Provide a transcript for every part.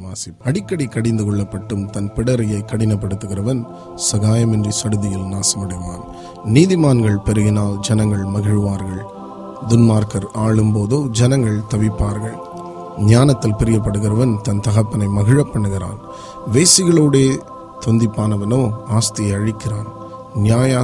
வாசிப்போம் அடிக்கடி கடிந்து கொள்ளப்பட்டும் தன் பிடரையை கடினப்படுத்துகிறவன் சகாயமின்றி சடுதியில் நாசமடைவான் நீதிமான்கள் பெருகினால் ஜனங்கள் மகிழ்வார்கள் துன்மார்க்கர் ஆளும்போதோ ஜனங்கள் தவிப்பார்கள் ஞானத்தில் பிரியப்படுகிறவன் தன் தகப்பனை மகிழ பண்ணுகிறான் வேசிகளோடே தொந்திப்பானவனோ ஆஸ்தியை அழிக்கிறான் நியாய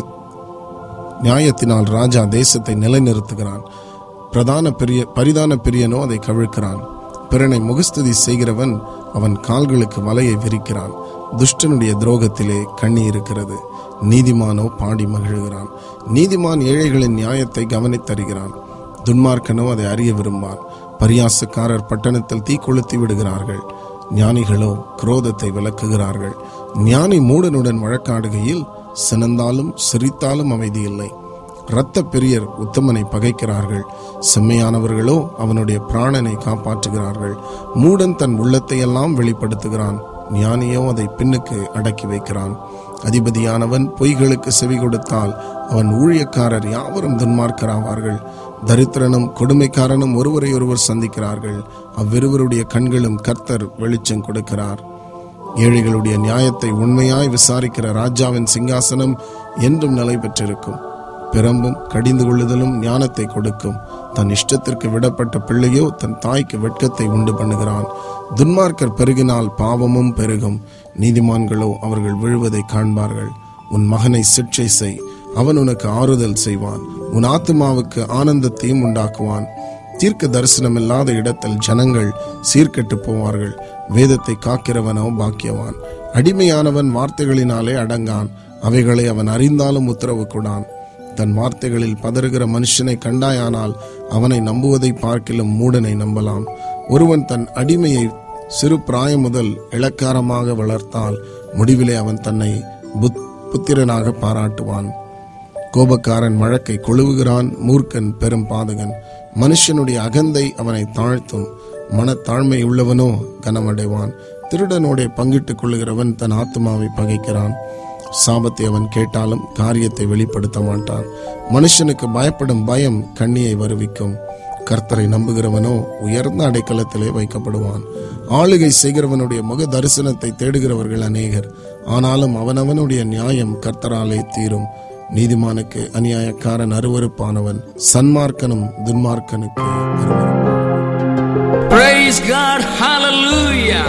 நியாயத்தினால் ராஜா தேசத்தை நிலைநிறுத்துகிறான் பிரதான பெரிய பரிதான பிரியனோ அதை கவிழ்க்கிறான் பிறனை முகஸ்துதி செய்கிறவன் அவன் கால்களுக்கு வலையை விரிக்கிறான் துஷ்டனுடைய துரோகத்திலே கண்ணி இருக்கிறது நீதிமானோ பாடி மகிழ்கிறான் நீதிமான் ஏழைகளின் நியாயத்தை கவனித்தருகிறான் துன்மார்க்கனோ அதை அறிய விரும்பான் பரியாசக்காரர் பட்டணத்தில் தீ கொளுத்தி விடுகிறார்கள் ஞானிகளோ குரோதத்தை விளக்குகிறார்கள் ஞானி மூடனுடன் வழக்காடுகையில் சினந்தாலும் சிரித்தாலும் அமைதி இல்லை இரத்த பெரியர் உத்தமனை பகைக்கிறார்கள் செம்மையானவர்களோ அவனுடைய பிராணனை காப்பாற்றுகிறார்கள் மூடன் தன் உள்ளத்தையெல்லாம் வெளிப்படுத்துகிறான் ஞானியோ அதை பின்னுக்கு அடக்கி வைக்கிறான் அதிபதியானவன் பொய்களுக்கு செவி கொடுத்தால் அவன் ஊழியக்காரர் யாவரும் துன்மார்க்கராவார்கள் தரித்திரனும் கொடுமைக்காரனும் ஒருவரை ஒருவர் சந்திக்கிறார்கள் அவ்விருவருடைய கண்களும் கர்த்தர் வெளிச்சம் கொடுக்கிறார் ஏழைகளுடைய நியாயத்தை உண்மையாய் விசாரிக்கிற ராஜாவின் சிங்காசனம் என்றும் நிலை பெற்றிருக்கும் பிறம்பும் கடிந்து கொள்ளுதலும் ஞானத்தை கொடுக்கும் தன் இஷ்டத்திற்கு விடப்பட்ட பிள்ளையோ தன் தாய்க்கு வெட்கத்தை உண்டு பண்ணுகிறான் துன்மார்க்கர் பெருகினால் பாவமும் பெருகும் நீதிமான்களோ அவர்கள் விழுவதை காண்பார்கள் உன் மகனை சிற்சை செய் அவன் உனக்கு ஆறுதல் செய்வான் உன் ஆத்துமாவுக்கு ஆனந்தத்தையும் உண்டாக்குவான் தீர்க்க தரிசனம் இல்லாத இடத்தில் ஜனங்கள் சீர்கெட்டு போவார்கள் வேதத்தை காக்கிறவனோ பாக்கியவான் அடிமையானவன் வார்த்தைகளினாலே அடங்கான் அவைகளை அவன் அறிந்தாலும் உத்தரவு கொடான் தன் வார்த்தைகளில் பதறுகிற மனுஷனை கண்டாயானால் அவனை நம்புவதை பார்க்கிலும் மூடனை நம்பலாம் ஒருவன் தன் அடிமையை சிறு பிராயம் முதல் இளக்காரமாக வளர்த்தால் முடிவிலே அவன் தன்னை புத் புத்திரனாக பாராட்டுவான் கோபக்காரன் வழக்கை கொழுவுகிறான் மூர்க்கன் பெரும் பாதகன் மனுஷனுடைய அகந்தை அவனை தாழ்த்தும் மனத்தாழ்மை உள்ளவனோ கனமடைவான் திருடனோடே பங்கிட்டுக் கொள்ளுகிறவன் தன் ஆத்மாவை பகைக்கிறான் சாபத்தை அவன் கேட்டாலும் காரியத்தை வெளிப்படுத்த மாட்டான் மனுஷனுக்கு பயப்படும் பயம் கண்ணியை வருவிக்கும் கர்த்தரை நம்புகிறவனோ உயர்ந்த அடைக்கலத்திலே வைக்கப்படுவான் ஆளுகை செய்கிறவனுடைய முக தரிசனத்தை தேடுகிறவர்கள் அநேகர் ஆனாலும் அவனவனுடைய நியாயம் கர்த்தராலே தீரும் நீதிமானுக்கு அநியாயக்காரன் அருவருப்பானவன் சன்மார்க்கனும் துன்மார்க்கனுக்கு அருவருப்பான் Praise God. Hallelujah.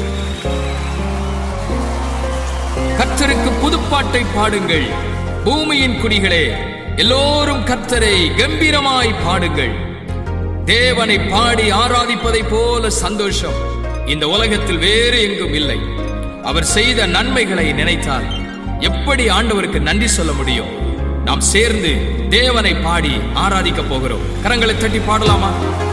கர்த்தருக்கு புதுப்பாட்டை பாடுங்கள் பூமியின் குடிகளே எல்லோரும் கர்த்தரை கம்பீரமாய் பாடுங்கள் தேவனை பாடி ஆராதிப்பதை போல சந்தோஷம் இந்த உலகத்தில் வேறு எங்கும் இல்லை அவர் செய்த நன்மைகளை நினைத்தால் எப்படி ஆண்டவருக்கு நன்றி சொல்ல முடியும் நாம் சேர்ந்து தேவனை பாடி ஆராதிக்க போகிறோம் கரங்களை தட்டி பாடலாமா